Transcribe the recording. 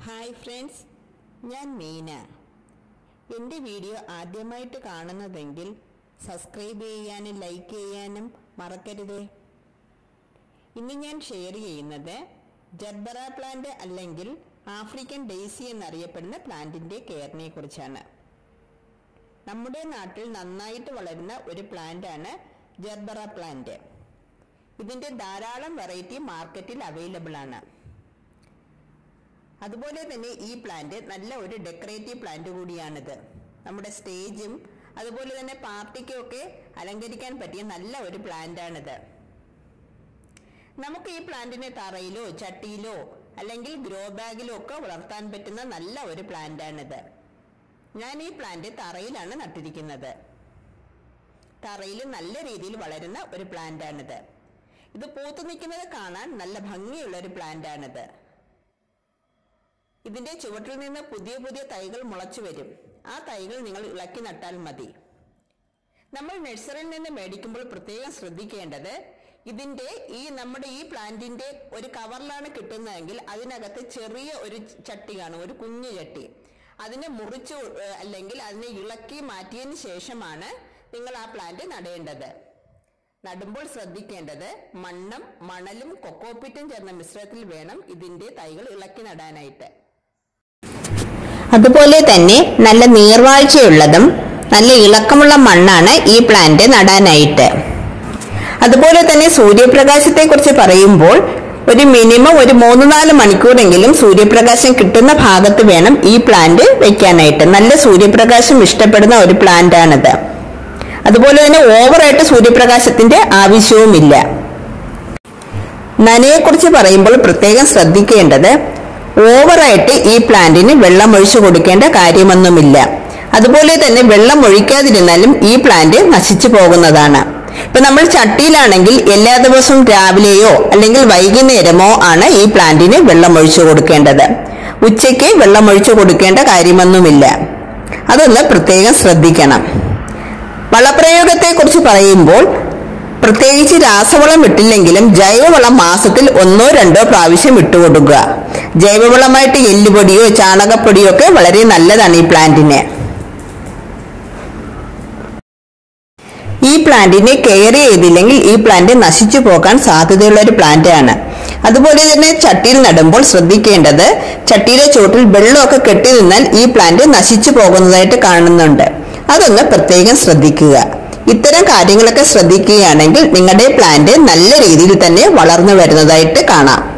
hi friends ഞാൻ മീന എൻ്റെ video ആദ്യമായിട്ട് കാണുന്നതെങ്കിൽ സബ്സ്ക്രൈബ് ചെയ്യാനും ലൈക്ക് ചെയ്യാനും മറക്കരുതേ ഇന്ന് ഞാൻ ഷെയർ ചെയ്യുന്നത് ജർബറ പ്ലാന്റ് അല്ലെങ്കിൽ ആഫ്രിക്കൻ ഡെയ്സി എന്നറിയപ്പെടുന്ന പ്ലാന്റിൻ്റെ കെയറിനെ കുറിച്ചാണ് നമ്മുടെ നാട്ടിൽ നന്നായിട്ട് വളരുന്ന ഒരു പ്ലാന്റാണ് ജർബറ പ്ലാന്റ് ഇതിൻ്റെ ധാരാളം വെറൈറ്റി മാർക്കറ്റിൽ അവൈലബിൾ ആണ് അതുപോലെ തന്നെ ഈ പ്ലാന്റ് നല്ല ഒരു ഡെക്കറേറ്റീവ് പ്ലാന്റ് കൂടിയാണിത് നമ്മുടെ സ്റ്റേജും അതുപോലെ തന്നെ പാർട്ടിക്കും ഒക്കെ അലങ്കരിക്കാൻ പറ്റിയ നല്ല ഒരു പ്ലാന്റ് ആണിത് നമുക്ക് ഈ പ്ലാന്റിനെ തറയിലോ ചട്ടിയിലോ അല്ലെങ്കിൽ ഗ്രോ ബാഗിലോ ഒക്കെ വളർത്താൻ പറ്റുന്ന നല്ല ഒരു പ്ലാന്റ് ആണിത് ഞാൻ ഈ പ്ലാന്റ് തറയിലാണ് നട്ടിരിക്കുന്നത് തറയിൽ നല്ല രീതിയിൽ വളരുന്ന ഒരു പ്ലാന്റ് ആണിത് ഇത് പൂത്തു നിൽക്കുന്നത് കാണാൻ നല്ല ഭംഗിയുള്ള ഒരു പ്ലാന്റ് ആണിത് ഇതിന്റെ ചുവട്ടിൽ നിന്ന് പുതിയ പുതിയ തൈകൾ മുളച്ചു വരും ആ തൈകൾ നിങ്ങൾ ഇളക്കി നട്ടാൽ മതി നമ്മൾ നഴ്സറിയിൽ നിന്ന് മേടിക്കുമ്പോൾ പ്രത്യേകം ശ്രദ്ധിക്കേണ്ടത് ഇതിന്റെ ഈ നമ്മുടെ ഈ പ്ലാന്റിന്റെ ഒരു കവറിലാണ് കിട്ടുന്നതെങ്കിൽ അതിനകത്ത് ചെറിയ ഒരു ചട്ടി കാണും ഒരു കുഞ്ഞു ചട്ടി അതിനെ മുറിച്ചു ഏഹ്, അല്ലെങ്കിൽ അതിനെ ഇളക്കി മാറ്റിയതിന് ശേഷമാണ് നിങ്ങൾ ആ പ്ലാന്റ് നടേണ്ടത് നടുമ്പോൾ ശ്രദ്ധിക്കേണ്ടത് മണ്ണും മണലും കൊക്കോപ്പിറ്റും ചേർന്ന മിശ്രിതത്തിൽ വേണം ഇതിന്റെ തൈകൾ ഇളക്കി നടാനായിട്ട് അതുപോലെ തന്നെ നല്ല നീർവാഴ്ചയുള്ളതും നല്ല ഇളക്കമുള്ള മണ്ണാണ് ഈ പ്ലാന്റ് നടാനായിട്ട് അതുപോലെ തന്നെ സൂര്യപ്രകാശത്തെ കുറിച്ച് പറയുമ്പോൾ ഒരു മിനിമം ഒരു മൂന്ന് നാല് മണിക്കൂറെങ്കിലും സൂര്യപ്രകാശം കിട്ടുന്ന ഭാഗത്ത് വേണം ഈ പ്ലാന്റ് വെക്കാനായിട്ട് നല്ല സൂര്യപ്രകാശം ഇഷ്ടപ്പെടുന്ന ഒരു പ്ലാന്റ് ആണിത് അതുപോലെ തന്നെ ഓവറായിട്ട് സൂര്യപ്രകാശത്തിന്റെ ആവശ്യവുമില്ല നനയെക്കുറിച്ച് പറയുമ്പോൾ പ്രത്യേകം ശ്രദ്ധിക്കേണ്ടത് ഓവറായിട്ട് ഈ പ്ലാന്റിന് വെള്ളം ഒഴിച്ചു കൊടുക്കേണ്ട കാര്യമൊന്നുമില്ല അതുപോലെ തന്നെ വെള്ളം ഒഴിക്കാതിരുന്നാലും ഈ പ്ലാന്റ് നശിച്ചു പോകുന്നതാണ് ഇപ്പൊ നമ്മൾ ചട്ടിയിലാണെങ്കിൽ എല്ലാ ദിവസവും രാവിലെയോ അല്ലെങ്കിൽ വൈകുന്നേരമോ ആണ് ഈ പ്ലാന്റിന് വെള്ളം ഒഴിച്ചു കൊടുക്കേണ്ടത് ഉച്ചയ്ക്ക് വെള്ളം ഒഴിച്ചു കൊടുക്കേണ്ട കാര്യമൊന്നുമില്ല അതൊന്ന് പ്രത്യേകം ശ്രദ്ധിക്കണം വളപ്രയോഗത്തെ കുറിച്ച് പറയുമ്പോൾ പ്രത്യേകിച്ച് രാസവളം ഇട്ടില്ലെങ്കിലും ജൈവവളം മാസത്തിൽ ഒന്നോ രണ്ടോ പ്രാവശ്യം ഇട്ടുകൊടുക്കുക ജൈവവളമായിട്ട് എല്ലുപൊടിയോ ചാണകപ്പൊടിയോ ഒക്കെ വളരെ നല്ലതാണ് ഈ പ്ലാന്റിന് ഈ പ്ലാന്റിനെ കെയർ ചെയ്തില്ലെങ്കിൽ ഈ പ്ലാന്റ് നശിച്ചു പോകാൻ സാധ്യതയുള്ള ഒരു പ്ലാന്റ് ആണ് അതുപോലെ തന്നെ ചട്ടിയിൽ നടുമ്പോൾ ശ്രദ്ധിക്കേണ്ടത് ചട്ടിയിലെ ചുവട്ടിൽ വെള്ളമൊക്കെ കെട്ടി നിന്നാൽ ഈ പ്ലാന്റ് നശിച്ചു പോകുന്നതായിട്ട് കാണുന്നുണ്ട് അതൊന്ന് പ്രത്യേകം ശ്രദ്ധിക്കുക ഇത്തരം കാര്യങ്ങളൊക്കെ ശ്രദ്ധിക്കുകയാണെങ്കിൽ നിങ്ങളുടെ പ്ലാന്റ് നല്ല രീതിയിൽ തന്നെ വളർന്നു വരുന്നതായിട്ട് കാണാം